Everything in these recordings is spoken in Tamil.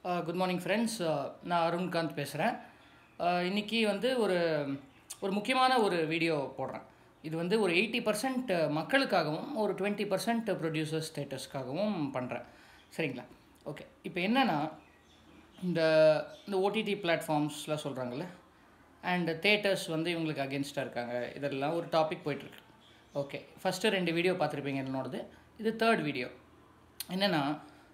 குட் மார்னிங் ஃப்ரெண்ட்ஸ் நான் அருண்காந்த் பேசுகிறேன் இன்றைக்கி வந்து ஒரு ஒரு முக்கியமான ஒரு வீடியோ போடுறேன் இது வந்து ஒரு எயிட்டி பர்சன்ட் மக்களுக்காகவும் ஒரு டுவெண்ட்டி பர்சன்ட் ப்ரொடியூசர் ஸ்டேட்டஸ்க்காகவும் பண்ணுறேன் சரிங்களா ஓகே இப்போ என்னென்னா இந்த இந்த ஓடிடி பிளாட்ஃபார்ம்ஸ்லாம் சொல்கிறாங்கல்ல அண்ட் தேட்டர்ஸ் வந்து இவங்களுக்கு அகேன்ஸ்டாக இருக்காங்க இதெல்லாம் ஒரு டாபிக் போயிட்டுருக்கு ஓகே ஃபஸ்ட்டு ரெண்டு வீடியோ பார்த்துருப்பீங்க என்னோடது இது தேர்ட் வீடியோ என்னென்னா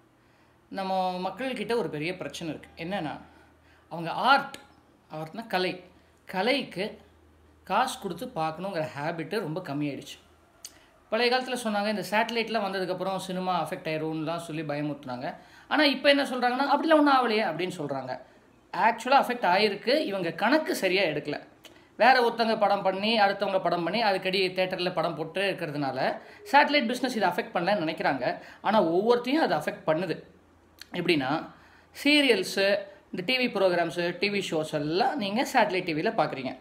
நம்ம மக்கள்கிட்ட ஒரு பெரிய பிரச்சனை இருக்குது என்னென்னா அவங்க ஆர்ட் ஆர்ட்னா கலை கலைக்கு காசு கொடுத்து பார்க்கணுங்கிற ஹேபிட்டு ரொம்ப கம்மியாயிடுச்சு பழைய காலத்தில் சொன்னாங்க இந்த சேட்டலைட்லாம் வந்ததுக்கப்புறம் சினிமா அஃபெக்ட் ஆயிரும்லாம் சொல்லி பயமுறுத்துனாங்க ஆனால் இப்போ என்ன சொல்கிறாங்கன்னா அப்படிலாம் ஒன்றும் ஆகலையே அப்படின்னு சொல்கிறாங்க ஆக்சுவலாக அஃபெக்ட் ஆகிருக்கு இவங்க கணக்கு சரியாக எடுக்கல வேற ஒருத்தவங்க படம் பண்ணி அடுத்தவங்க படம் பண்ணி அதுக்கடி தேட்டரில் படம் போட்டு இருக்கிறதுனால சேட்டலைட் பிஸ்னஸ் இதை அஃபெக்ட் பண்ணலன்னு நினைக்கிறாங்க ஆனால் ஒவ்வொருத்தையும் அது அஃபெக்ட் பண்ணுது எப்படின்னா சீரியல்ஸு இந்த டிவி ப்ரோக்ராம்ஸு டிவி ஷோஸ் எல்லாம் நீங்கள் சேட்டலைட் டிவியில் பார்க்குறீங்க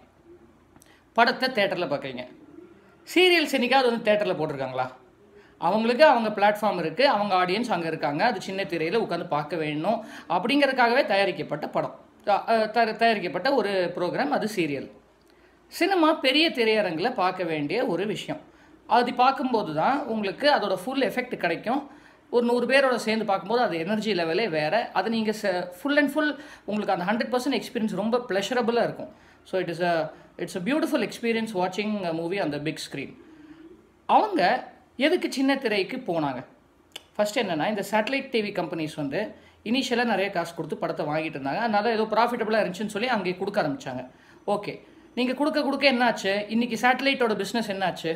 படத்தை தேட்டரில் பார்க்குறீங்க சீரியல்ஸ் என்னைக்காவது வந்து தேட்டரில் போட்டிருக்காங்களா அவங்களுக்கு அவங்க பிளாட்ஃபார்ம் இருக்குது அவங்க ஆடியன்ஸ் அங்கே இருக்காங்க அது சின்ன திரையில் உட்காந்து பார்க்க வேணும் அப்படிங்கிறதுக்காகவே தயாரிக்கப்பட்ட படம் த- த- தயாரிக்கப்பட்ட ஒரு ப்ரோக்ராம் அது சீரியல் சினிமா பெரிய திரையரங்கில் பார்க்க வேண்டிய ஒரு விஷயம் அது பார்க்கும்போது தான் உங்களுக்கு அதோட ஃபுல் எஃபெக்ட் கிடைக்கும் ஒரு நூறு பேரோட சேர்ந்து பார்க்கும்போது அது எனர்ஜி லெவலே வேறு அது நீங்கள் ஃபுல் அண்ட் ஃபுல் உங்களுக்கு அந்த ஹண்ட்ரட் பர்சன்ட் எக்ஸ்பீரியன்ஸ் ரொம்ப ப்ளஷரபுளாக இருக்கும் so it is a it's a beautiful experience வாட்சிங் மூவி அந்த பிக் ஸ்க்ரீன் அவங்க எதுக்கு சின்ன திரைக்கு போனாங்க ஃபர்ஸ்ட் என்னென்னா இந்த சேட்டலைட் டிவி கம்பெனிஸ் வந்து இனிஷியலாக நிறைய காசு கொடுத்து படத்தை வாங்கிட்டு இருந்தாங்க அதனால ஏதோ ப்ராஃபிட்டபுளாக இருந்துச்சுன்னு சொல்லி அங்கே கொடுக்க ஆரம்பிச்சாங்க ஓகே நீங்கள் கொடுக்க கொடுக்க என்னாச்சு இன்றைக்கி சேட்டலைட்டோட பிஸ்னஸ் என்னாச்சு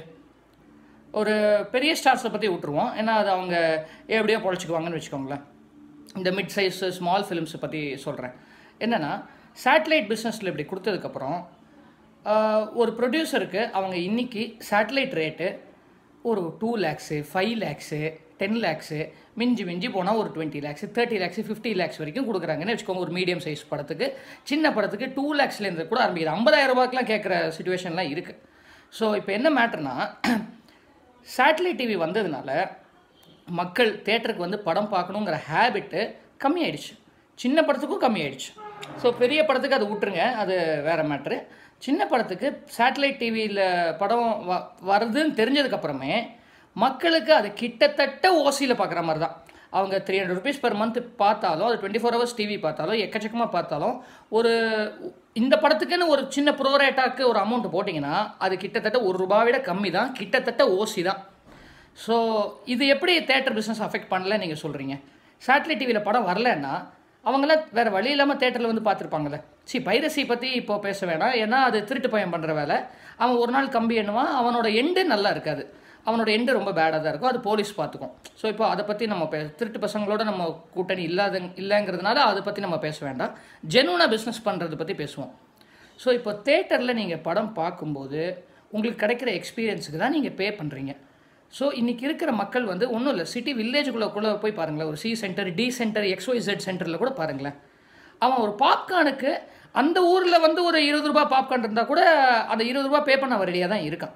ஒரு பெரிய ஸ்டார்ஸை பற்றி விட்டுருவோம் ஏன்னா அது அவங்க எப்படியோ பொழைச்சிக்குவாங்கன்னு வச்சுக்கோங்களேன் இந்த மிட் சைஸ் ஸ்மால் ஃபிலிம்ஸை பற்றி சொல்கிறேன் என்னென்னா சேட்டலைட் பிஸ்னஸில் இப்படி கொடுத்ததுக்கப்புறம் ஆஹ், ஒரு ப்ரொடியூசருக்கு அவங்க இன்னைக்கு சேட்டலைட் ரேட்டு ஒரு two lakhs five lakhs ten lakhs மிஞ்சி மிஞ்சி போனால் ஒரு twenty lakhs thirty lakhs fifty lakhs வரைக்கும் கொடுக்குறாங்கன்னு வச்சுக்கோங்க ஒரு மீடியம் சைஸ் படத்துக்கு சின்ன படத்துக்கு டூ லேக்ஸ்லேருந்து கூட ஆரம்பிக்குது ஐம்பதாயிரம் ரூபாய்க்குலாம் கேட்குற சுச்சுவேஷன்லாம் இருக்குது ஸோ இப்போ என்ன மேட்டர்னா சேட்டலைட் டிவி வந்ததுனால மக்கள் தேட்டருக்கு வந்து படம் பார்க்கணுங்கிற ஹேபிட்டு கம்மியாயிடுச்சு சின்ன படத்துக்கும் கம்மியாயிடுச்சு ஸோ பெரிய படத்துக்கு அது விட்டுருங்க அது வேறு மேட்ரு சின்ன படத்துக்கு சேட்டலைட் டிவியில் படம் வ வருதுன்னு தெரிஞ்சதுக்கப்புறமே மக்களுக்கு அது கிட்டத்தட்ட ஓசியில் பார்க்குற மாதிரி தான் அவங்க three hundred rupees per month பார்த்தாலும் அது டுவெண்ட்டி ஃபோர் ஹவர்ஸ் டிவி பார்த்தாலும் எக்கச்சக்கமாக பார்த்தாலும் ஒரு இந்த படத்துக்குன்னு ஒரு சின்ன ப்ரோரேட்டாக்கு ஒரு அமௌண்ட் போட்டிங்கன்னா அது கிட்டத்தட்ட ஒரு ரூபாய் விட கம்மி தான் கிட்டத்தட்ட ஓசி தான் ஸோ இது எப்படி தேட்டர் பிஸ்னஸ் அஃபெக்ட் பண்ணல நீங்கள் சொல்கிறீங்க சேட்டலைட் டிவியில் படம் வரலன்னா அவங்களாம் வேறு வழி இல்லாமல் தேட்டரில் வந்து பார்த்துருப்பாங்கல்ல சி பைரசி பற்றி இப்போ பேச வேணாம் ஏன்னா அது திருட்டு பையன் பண்ணுற வேலை அவன் ஒரு நாள் கம்பி எண்ணுவான் அவனோட எண்டு நல்லா இருக்காது அவனோட எண்டு ரொம்ப பேடாக தான் இருக்கும் அது போலீஸ் பார்த்துக்கும் ஸோ இப்போ அதை பற்றி நம்ம பே திருட்டு பசங்களோட நம்ம கூட்டணி இல்லாத இல்லைங்கிறதுனால அதை பற்றி நம்ம பேச வேண்டாம் ஜெனுவனாக பிஸ்னஸ் பண்ணுறதை பற்றி பேசுவோம் ஸோ இப்போ தேட்டரில் நீங்கள் படம் பார்க்கும்போது உங்களுக்கு கிடைக்கிற எக்ஸ்பீரியன்ஸுக்கு தான் நீங்கள் பே பண்ணுறீங்க ஸோ இன்றைக்கி இருக்கிற மக்கள் வந்து ஒன்றும் இல்லை சிட்டி வில்லேஜுக்குள்ளே போய் பாருங்களேன் ஒரு C centre D centre XY Z சென்டரில் கூட பாருங்களேன் அவன் ஒரு பாப்கார்னுக்கு அந்த ஊரில் வந்து ஒரு இருபது ரூபா பாப்கார்ன் இருந்தால் கூட அந்த இருபது ரூபா பே பண்ண அவன் ரெடியாக தான் இருக்கான்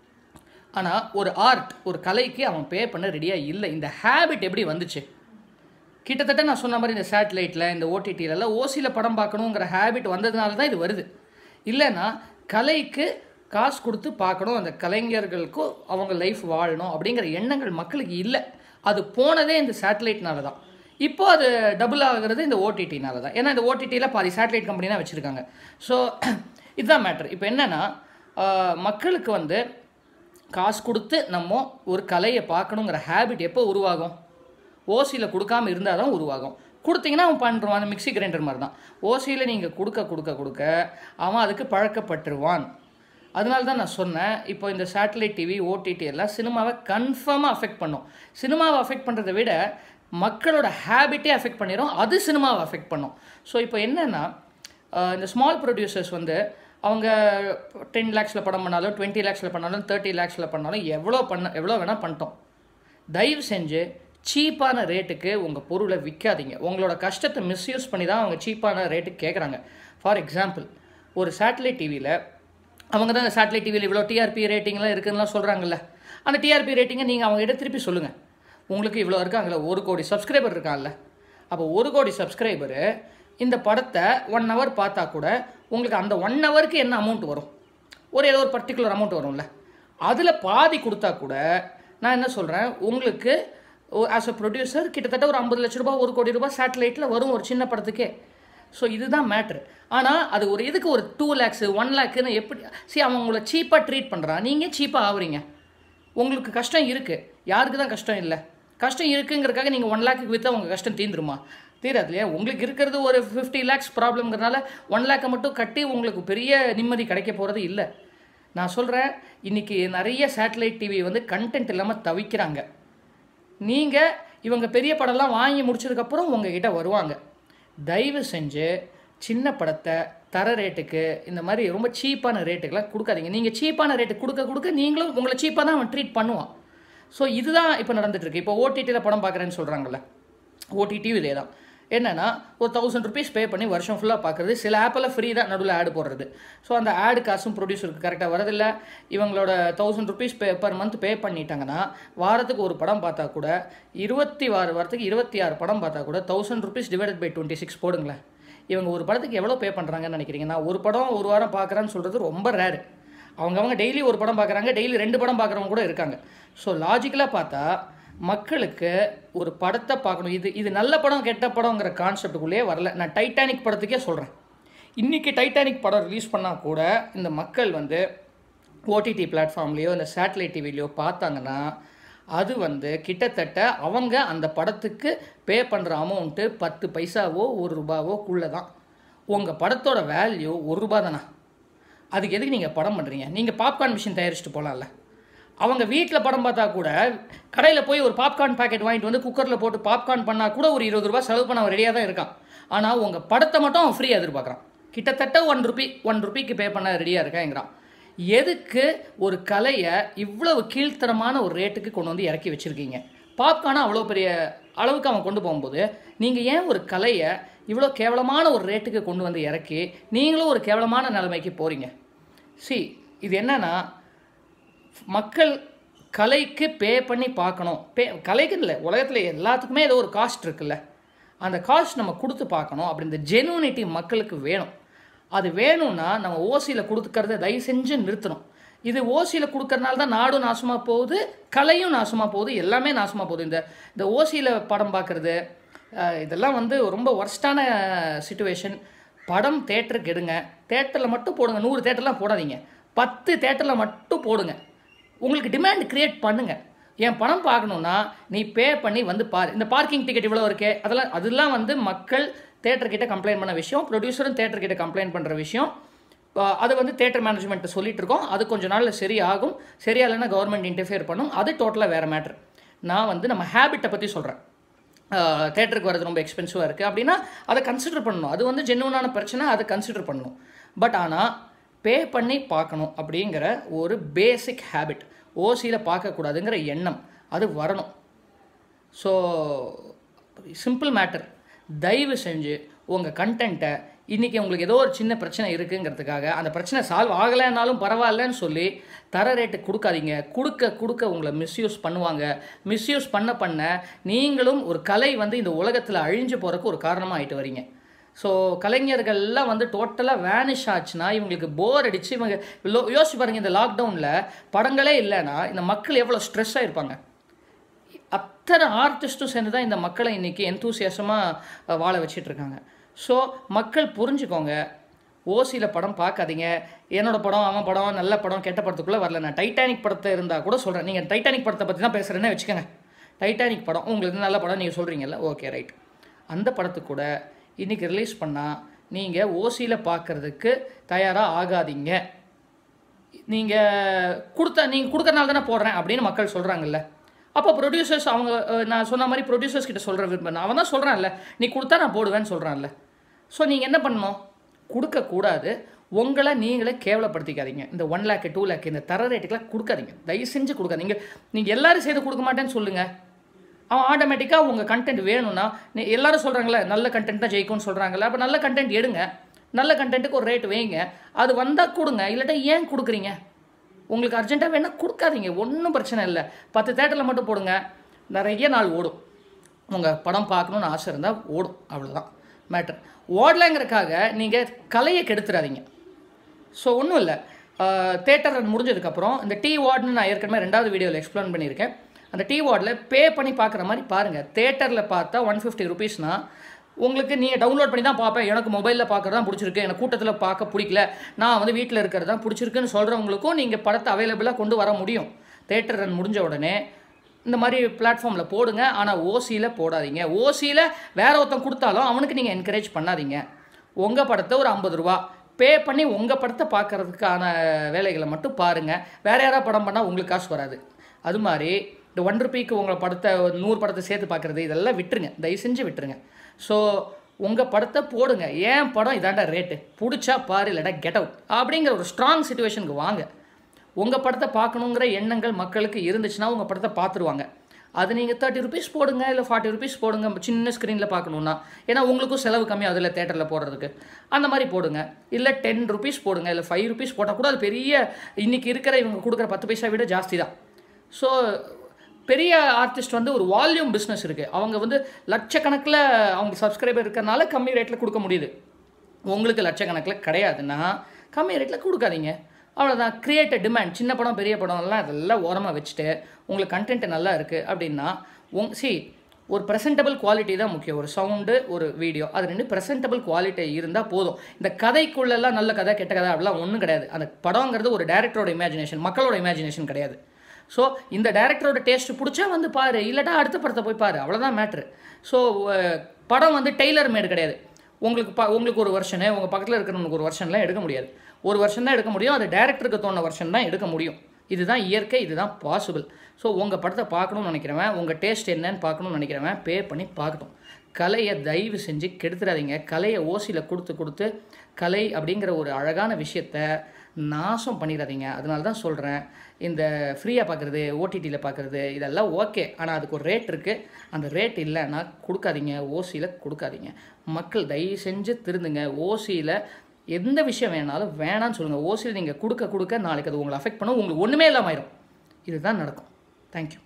ஆனால் ஒரு ஆர்ட் ஒரு கலைக்கு அவன் பே பண்ண ரெடியாக இல்லை இந்த ஹேபிட் எப்படி வந்துச்சு கிட்டத்தட்ட நான் சொன்ன மாதிரி இந்த சேட்டலைட்டில் இந்த ஓடிடிலலாம் ஓசியில் படம் பார்க்கணுங்கிற ஹேபிட் வந்ததுனால தான் இது வருது இல்லைன்னா கலைக்கு காசு கொடுத்து பார்க்கணும் அந்த கலைஞர்களுக்கும் அவங்க லைஃப் வாழணும் அப்படிங்கிற எண்ணங்கள் மக்களுக்கு இல்லை அது போனதே இந்த சேட்டலைட்னால தான் இப்போ அது டபுள் ஆகுறது இந்த ஓடிடினால தான் ஏன்னா இந்த ஓடிடியில் பாதி சேட்டலைட் கம்பெனி தான் வச்சுருக்காங்க ஸோ இதுதான் மேட்ரு இப்போ என்னென்னா மக்களுக்கு வந்து காசு கொடுத்து நம்ம ஒரு கலையை பார்க்கணுங்கிற ஹேபிட் எப்போ உருவாகும் ஓசியில் கொடுக்காம இருந்தால் தான் உருவாகும் கொடுத்தீங்கன்னா அவன் பண்ணுறான் அந்த மிக்ஸி கிரைண்டர் மாதிரி தான் ஓசியில் நீங்கள் கொடுக்க கொடுக்க கொடுக்க அவன் அதுக்கு பழக்கப்பட்டுருவான் அதனால தான் நான் சொன்னேன் இப்போ இந்த சேட்டலைட் டிவி ஓடிடி எல்லாம் சினிமாவை கன்ஃபார்மாக அஃபெக்ட் பண்ணும் சினிமாவை அஃபெக்ட் பண்ணுறதை விட மக்களோட ஹேபிட்டே அஃபெக்ட் பண்ணிடும் அது சினிமாவை அஃபெக்ட் பண்ணும் ஸோ இப்போ என்னென்னா ஆஹ் இந்த ஸ்மால் ப்ரொடியூசர்ஸ் வந்து அவங்க டென் லேக்ஸில் படம் பண்ணாலும் டுவெண்ட்டி லேக்ஸில் பண்ணாலும் தேர்ட்டி லேக்ஸில் பண்ணாலும் எவ்வளோ பண்ண எவ்வளோ வேணால் பண்ணிட்டோம் தயவு செஞ்சு சீப்பான ரேட்டுக்கு உங்கள் பொருளை விற்காதீங்க உங்களோட கஷ்டத்தை மிஸ்யூஸ் பண்ணி தான் அவங்க சீப்பான ரேட்டுக்கு கேட்குறாங்க ஃபார் எக்ஸாம்பிள் ஒரு சேட்டலைட் டிவியில் அவங்க தான் இந்த சேட்டலைட் டிவியில் இவ்வளோ டிஆர்பி ரேட்டிங்லாம் இருக்குதுலாம் சொல்கிறாங்கல்ல அந்த டிஆர்பி ரேட்டிங்கை நீங்கள் அவங்க கிட்ட திருப்பி சொல்லுங்கள் உங்களுக்கு இவ்வளோ இருக்காங்கல்ல ஒரு கோடி சப்ஸ்கிரைபர் இருக்காங்கல்ல அப்போ ஒரு கோடி சப்ஸ்கிரைபரு இந்த படத்தை ஒன் ஹவர் பார்த்தா கூட உங்களுக்கு அந்த ஒன் ஹவருக்கு என்ன அமௌண்ட் வரும் ஒரு ஏதோ ஒரு பர்டிகுலர் அமௌண்ட் வரும்ல அதில் பாதி கொடுத்தா கூட நான் என்ன சொல்கிறேன் உங்களுக்கு ஆஸ் அ ப்ரொடியூசர் கிட்டத்தட்ட ஒரு ஐம்பது லட்ச ரூபாய் ஒரு கோடி ரூபாய் சேட்டலைட்டில் வரும் ஒரு சின்ன படத்துக்கே ஸோ இதுதான் மேட்ரு ஆனால் அது ஒரு இதுக்கு ஒரு டூ லேக்ஸு ஒன் லேக்குன்னு எப்படி சரி அவன் உங்களை சீப்பாக ட்ரீட் பண்ணுறான் நீங்கள் சீப்பாக ஆகுறீங்க உங்களுக்கு கஷ்டம் இருக்குது யாருக்கு தான் கஷ்டம் இல்லை கஷ்டம் இருக்குங்கிறதுக்காக நீங்கள் ஒன் லேக்கு விற்றா உங்கள் கஷ்டம் தீந்துருமா தீராது இல்லையா உங்களுக்கு இருக்கிறது ஒரு ஃபிஃப்டி லேக்ஸ் ப்ராப்ளம்ங்கிறனால ஒன் லேக்கை மட்டும் கட்டி உங்களுக்கு பெரிய நிம்மதி கிடைக்க போகிறது இல்லை நான் சொல்கிறேன் இன்றைக்கி நிறைய சேட்டலைட் டிவி வந்து கண்டென்ட் இல்லாமல் தவிக்கிறாங்க நீங்கள் இவங்க பெரிய படம்லாம் வாங்கி முடிச்சதுக்கப்புறம் உங்ககிட்ட வருவாங்க தயவு செஞ்சு சின்ன படத்தை தர ரேட்டுக்கு இந்த மாதிரி ரொம்ப சீப்பான ரேட்டுக்கெல்லாம் கொடுக்காதீங்க நீங்கள் சீப்பான ரேட்டு கொடுக்க கொடுக்க நீங்களும் உங்களை சீப்பாக தான் அவன் ட்ரீட் பண்ணுவான் ஸோ இதுதான் இப்போ நடந்துட்டுருக்கு இப்போ ஓடிடியில் படம் பார்க்குறேன்னு சொல்கிறாங்கல்ல ஓடிடியும் இதே தான் என்னென்னா ஒரு தௌசண்ட் ருபீஸ் பே பண்ணி வருஷம் ஃபுல்லாக பார்க்குறது சில ஆப்பில் ஃப்ரீ தான் நடுவில் ஆடு போடுறது ஸோ அந்த ஆடு காசும் ப்ரொடியூசருக்கு கரெக்டாக வரதில்லை இவங்களோட thousand rupees pay per month pay பண்ணிட்டாங்கன்னா வாரத்துக்கு ஒரு படம் பார்த்தா கூட இருபத்தி ஆறு வாரத்துக்கு இருபத்தி ஆறு படம் பார்த்தா கூட thousand rupees divided by twenty six போடுங்களேன் இவங்க ஒரு படத்துக்கு எவ்வளோ பே பண்ணுறாங்கன்னு நினைக்கிறீங்க நான் ஒரு படம் ஒரு வாரம் பார்க்குறேன்னு சொல்கிறது ரொம்ப ரேரு அவங்கவங்க டெய்லி ஒரு படம் பார்க்குறாங்க டெய்லி ரெண்டு படம் பார்க்குறவங்க கூட இருக்காங்க ஸோ லாஜிக்கலாக பார்த்தா மக்களுக்கு ஒரு படத்தை பார்க்கணும் இது இது நல்ல படம் கெட்ட படங்கிற கான்செப்டுக்குள்ளேயே வரல நான் டைட்டானிக் படத்துக்கே சொல்கிறேன் இன்றைக்கி டைட்டானிக் படம் ரிலீஸ் பண்ணால் கூட இந்த மக்கள் வந்து ஓடிடி பிளாட்ஃபார்ம்லேயோ இந்த சேட்டலைட் டிவிலையோ பார்த்தாங்கன்னா அது வந்து கிட்டத்தட்ட அவங்க அந்த படத்துக்கு பே பண்ணுற அமௌண்ட்டு பத்து பைசாவோ ஒரு ரூபாவோ குள்ளே தான் உங்கள் படத்தோட வேல்யூ ஒரு ரூபா தானா அதுக்கு எதுக்கு நீங்கள் படம் பண்ணுறீங்க நீங்கள் பாப்கார்ன் மிஷின் தயாரிச்சுட்டு போகலாம்ல அவங்க வீட்டில் படம் பார்த்தா கூட கடையில் போய் ஒரு பாப்கார்ன் பாக்கெட் வாங்கிட்டு வந்து குக்கரில் போட்டு பாப்கார்ன் பண்ணால் கூட ஒரு இருபது ரூபா செலவு பண்ண அவன் ரெடியாக தான் இருக்கான் ஆனால் உங்கள் படத்தை மட்டும் அவன் ஃப்ரீயாக எதிர்பார்க்குறான் கிட்டத்தட்ட ஒன் ருபி ஒன் ருபிக்கு பே பண்ண ரெடியாக இருக்காங்கிறான் எதுக்கு ஒரு கலையை இவ்வளவு கீழ்த்தரமான ஒரு ரேட்டுக்கு கொண்டு வந்து இறக்கி வச்சுருக்கீங்க பாப்கார்னை அவ்வளோ பெரிய அளவுக்கு அவன் கொண்டு போகும்போது நீங்கள் ஏன் ஒரு கலையை இவ்வளோ கேவலமான ஒரு ரேட்டுக்கு கொண்டு வந்து இறக்கி நீங்களும் ஒரு கேவலமான நிலைமைக்கு போகிறீங்க சி இது என்னன்னா மக்கள் கலைக்கு பே பண்ணி பார்க்கணும் பே கலைக்கு இல்லை உலகத்தில் எல்லாத்துக்குமே ஏதோ ஒரு காஸ்ட் இருக்குல்ல அந்த காஸ்ட் நம்ம கொடுத்து பார்க்கணும் அப்படி இந்த ஜெனுனிட்டி மக்களுக்கு வேணும் அது வேணும்னா நம்ம ஓசியில் கொடுக்கறத தயவு செஞ்சு நிறுத்தணும் இது ஓசியில் கொடுக்கறனால தான் நாடும் நாசமாக போகுது கலையும் நாசமாக போகுது எல்லாமே நாசமாக போகுது இந்த இந்த ஓசியில் படம் பார்க்குறது இதெல்லாம் வந்து ரொம்ப ஒர்ஸ்டான சுச்சுவேஷன் படம் தேட்டருக்கு எடுங்க தேட்டரில் மட்டும் போடுங்க நூறு தேட்டர்லாம் போடாதீங்க பத்து தேட்டரில் மட்டும் போடுங்க உங்களுக்கு டிமாண்ட் கிரியேட் பண்ணுங்க என் பணம் பார்க்கணுன்னா நீ பே பண்ணி வந்து பாரு இந்த பார்க்கிங் டிக்கெட் இவ்வளோ இருக்கே அதெல்லாம் அதெல்லாம் வந்து மக்கள் தேட்டர் கிட்ட கம்ப்ளைண்ட் பண்ண விஷயம் ப்ரொடியூசரும் தேட்டர் கிட்ட கம்ப்ளைண்ட் பண்ணுற விஷயம் அஹ் அது வந்து தேட்டர் மேனேஜ்மெண்ட் சொல்லிட்டு இருக்கோம் அது கொஞ்ச நாளில் சரியாகும் சரியாகலைன்னா கவர்மெண்ட் இன்டர்ஃபியர் பண்ணும் அது டோட்டலாக வேறு மேட்ரு நான் வந்து நம்ம ஹேபிட்டை பற்றி சொல்கிறேன் தேட்டருக்கு வரது ரொம்ப எக்ஸ்பென்சிவாக இருக்குது அப்படின்னா அதை கன்சிடர் பண்ணணும் அது வந்து ஜென்யூனான பிரச்சனை அதை கன்சிடர் பண்ணணும் பட் ஆனால் பே பண்ணி பார்க்கணும் அப்படிங்கிற ஒரு பேசிக் ஹேபிட் ஓசியில் பார்க்கக்கூடாதுங்கிற எண்ணம் அது வரணும் ஸோ சிம்பிள் மேட்டர் தயவு செஞ்சு உங்கள் கண்டென்ட்டை இன்றைக்கி உங்களுக்கு ஏதோ ஒரு சின்ன பிரச்சனை இருக்குங்கிறதுக்காக அந்த பிரச்சனை சால்வ் ஆகலைன்னாலும் பரவாயில்லன்னு சொல்லி தர ரேட்டு கொடுக்காதீங்க கொடுக்க கொடுக்க உங்களை மிஸ்யூஸ் பண்ணுவாங்க மிஸ்யூஸ் பண்ண பண்ண நீங்களும் ஒரு கலை வந்து இந்த உலகத்தில் அழிஞ்சு போகிறக்கு ஒரு காரணமாக ஆயிட்டு வரீங்க ஸோ கலைஞர்கள்லாம் வந்து டோட்டலாக வேனிஷ் ஆச்சுன்னா இவங்களுக்கு போர் அடிச்சு இவங்க லோ- யோசிச்சு பாருங்க இந்த லாக்டவுனில் படங்களே இல்லைன்னா இந்த மக்கள் எவ்வளோ ஸ்ட்ரெஸ் ஆயிருப்பாங்க அத்தனை ஆர்டிஸ்ட்டும் சேர்ந்து தான் இந்த மக்களை இன்றைக்கி எந்தூசியாசமாக வாழ வச்சிட்டு இருக்காங்க ஸோ மக்கள் புரிஞ்சுக்கோங்க ஓசியில் படம் பார்க்காதீங்க என்னோட படம் அவன் படம் நல்ல படம் கெட்ட படத்துக்குள்ளே வரல நான் டைட்டானிக் படத்தை இருந்தால் கூட சொல்கிறேன் நீங்கள் டைட்டானிக் படத்தை பற்றி தான் பேசுகிறேன்னே வச்சுக்கோங்க டைட்டானிக் படம் உங்களுக்கு நல்ல படம் நீங்கள் சொல்கிறீங்கல்ல ஓகே ரைட் அந்த படத்துக்கு கூட இன்றைக்கி ரிலீஸ் பண்ணால் நீங்கள் ஓசியில் பார்க்குறதுக்கு தயாராக ஆகாதீங்க நீங்கள் கொடுத்த நீங்கள் கொடுக்கறனால தானே போடுறேன் அப்படின்னு மக்கள் சொல்கிறாங்கல்ல அப்போ ப்ரொடியூசர்ஸ் அவங்க அஹ், நான் சொன்ன மாதிரி ப்ரொடியூசர்ஸ் கிட்ட சொல்கிற விரும்புகிறேன் அவன் தான் சொல்கிறான்ல நீ கொடுத்தா நான் போடுவேன்னு சொல்கிறான்ல ஸோ நீங்கள் என்ன பண்ணணும் கொடுக்கக்கூடாது உங்களை நீங்களே கேவலப்படுத்திக்காதீங்க இந்த ஒன் லேக்கு டூ லேக் இந்த தர ரேட்டுக்கெலாம் கொடுக்காதீங்க தயவு செஞ்சு கொடுக்காதீங்க நீங்கள் எல்லாரும் சேர்த்து கொடுக்க மாட்டேன்னு சொல்லுங்கள் அவன் ஆட்டோமேட்டிக்காக உங்கள் கண்டென்ட் வேணும்னா நீ எல்லாரும் சொல்கிறாங்களே நல்ல கண்டென்ட் தான் ஜெயிக்கும்னு சொல்கிறாங்களே அப்போ நல்ல கண்டென்ட் எடுங்க நல்ல கண்டென்ட்டுக்கு ஒரு ரேட் வைங்க அது வந்தால் கொடுங்க இல்லாட்டா ஏன் கொடுக்குறீங்க உங்களுக்கு அர்ஜென்ட்டாக வேணால் கொடுக்காதீங்க ஒன்றும் பிரச்சனை இல்லை பத்து தேட்டரில் மட்டும் போடுங்க நிறைய நாள் ஓடும் உங்கள் படம் பார்க்கணுன்னு ஆசை இருந்தால் ஓடும் அவ்வளோதான் மேட்டர் ஓடலைங்கிறக்காக நீங்கள் கலையை கெடுத்துறாதீங்க ஸோ ஒன்றும் இல்லை தேட்டர் ரன் முடிஞ்சதுக்கப்புறம் இந்த டீ வார்டுன்னு நான் ஏற்கனவே ரெண்டாவது வீடியோவில் எக்ஸ்பிளைன் பண்ணியிருக்கேன் அந்த டீ வார்டில் பே பண்ணி பார்க்குற மாதிரி பாருங்கள் தேட்டரில் பார்த்தா ஒன் ஃபிஃப்டி ருபீஸ்னால் உங்களுக்கு நீங்கள் டவுன்லோட் பண்ணி தான் பார்ப்பேன் எனக்கு மொபைலில் பார்க்குறது தான் பிடிச்சிருக்கு எனக்கு கூட்டத்தில் பார்க்க பிடிக்கல நான் வந்து வீட்டில் இருக்கிறது தான் பிடிச்சிருக்குன்னு சொல்கிறவங்களுக்கும் நீங்கள் படத்தை அவைலபிளாக கொண்டு வர முடியும் தேட்டர் ரன் முடிஞ்ச உடனே இந்த மாதிரி பிளாட்ஃபார்மில் போடுங்க ஆனால் ஓசியில் போடாதீங்க ஓசியில் வேற ஒருத்தன் கொடுத்தாலும் அவனுக்கு நீங்கள் என்கரேஜ் பண்ணாதீங்க உங்கள் படத்தை ஒரு ஐம்பது ரூபா பே பண்ணி உங்கள் படத்தை பார்க்கறதுக்கான வேலைகளை மட்டும் பாருங்கள் வேற யாராவது படம் பண்ணால் உங்களுக்கு காசு வராது அது மாதிரி இந்த ஒன் ருபிக்கு உங்கள் படத்தை ஒரு நூறு படத்தை சேர்த்து பார்க்குறது இதெல்லாம் விட்டுருங்க தயவு செஞ்சு விட்டுருங்க ஸோ உங்கள் படத்தை போடுங்க ஏன் படம் இதாண்டா ரேட்டு பிடிச்சா பாரு இல்லைடா கெட் அவுட் அப்படிங்கிற ஒரு ஸ்ட்ராங் சுச்சுவேஷனுக்கு வாங்க உங்கள் படத்தை பார்க்கணுங்கிற எண்ணங்கள் மக்களுக்கு இருந்துச்சுன்னா உங்கள் படத்தை பார்த்துருவாங்க அது நீங்கள் தேர்ட்டி ருபீஸ் போடுங்க இல்லை ஃபார்ட்டி ருபீஸ் போடுங்க சின்ன ஸ்க்ரீனில் பார்க்கணுன்னா ஏன்னா உங்களுக்கும் செலவு கம்மி அதில் தேட்டரில் போடுறதுக்கு அந்த மாதிரி போடுங்க இல்லை டென் ருபீஸ் போடுங்க இல்லை ஃபைவ் ருபீஸ் போட்டால் கூட அது பெரிய இன்றைக்கி இருக்கிற இவங்க கொடுக்குற பத்து பைசா விட ஜாஸ்தி தான் ஸோ பெரிய ஆர்டிஸ்ட் வந்து ஒரு வால்யூம் பிஸ்னஸ் இருக்குது அவங்க வந்து லட்சக்கணக்கில் அவங்க சப்ஸ்கிரைபர் இருக்கிறனால கம்மி ரேட்டில் கொடுக்க முடியுது உங்களுக்கு லட்சக்கணக்கில் கிடையாதுன்னா கம்மி ரேட்டில் கொடுக்காதீங்க அவ்வளோதான் கிரியேட் டிமாண்ட் சின்ன படம் பெரிய படம்லாம் அதெல்லாம் ஓரமாக வச்சுட்டு உங்களுக்கு கண்டென்ட் நல்லா இருக்குது அப்படின்னா உங் சி ஒரு ப்ரெசென்டபிள் குவாலிட்டி தான் முக்கியம் ஒரு சவுண்டு ஒரு வீடியோ அது ரெண்டு ப்ரெசென்டபிள் குவாலிட்டி இருந்தால் போதும் இந்த கதைக்குள்ளெல்லாம் நல்ல கதை கெட்ட கதை அப்படிலாம் ஒன்றும் கிடையாது அந்த படங்கிறது ஒரு டேரக்டரோட இமேஜினேஷன் மக்களோட இமேஜினேஷன் கிடையாது ஸோ இந்த டேரக்டரோட டேஸ்ட் பிடிச்சா வந்து பாரு இல்லட்டா அடுத்த படத்தை போய் பாரு அவ்வளோதான் மேட்ரு ஸோ படம் வந்து டெய்லர் மேடு கிடையாது உங்களுக்கு ப உங்களுக்கு ஒரு வருஷனு உங்கள் பக்கத்தில் இருக்கிறவங்களுக்கு ஒரு வருஷன்லாம் எடுக்க முடியாது ஒரு வருஷம் தான் எடுக்க முடியும் அது டேரக்டருக்கு தோண வருஷம் தான் எடுக்க முடியும் இதுதான் இயற்கை இதுதான் பாசிபிள் ஸோ உங்கள் படத்தை பார்க்கணும்னு நினைக்கிறவன் உங்கள் டேஸ்ட் என்னன்னு பார்க்கணும்னு நினைக்கிறவன் பே பண்ணி பார்க்கட்டும் கலையை தயவு செஞ்சு கெடுத்துடாதீங்க கலையை ஓசியில் கொடுத்து கொடுத்து கலை அப்படிங்கிற ஒரு அழகான விஷயத்த நாசம் பண்ணிடாதீங்க அதனால தான் சொல்கிறேன் இந்த ஃப்ரீயாக பார்க்குறது ஓடிடியில் பார்க்குறது இதெல்லாம் ஓகே ஆனால் அதுக்கு ஒரு ரேட் இருக்குது அந்த ரேட் இல்லைன்னா கொடுக்காதீங்க ஓசியில் கொடுக்காதீங்க மக்கள் தயவு செஞ்சு திருந்துங்க ஓசியில் எந்த விஷயம் வேணாலும் வேணான்னு சொல்லுங்கள் ஓசியில் நீங்கள் கொடுக்க கொடுக்க நாளைக்கு அது உங்களை அஃபெக்ட் பண்ணும் உங்களுக்கு ஒன்றுமே இல்லாமல் ஆயிரும் இதுதான் நடக்கும் தேங்க்யூ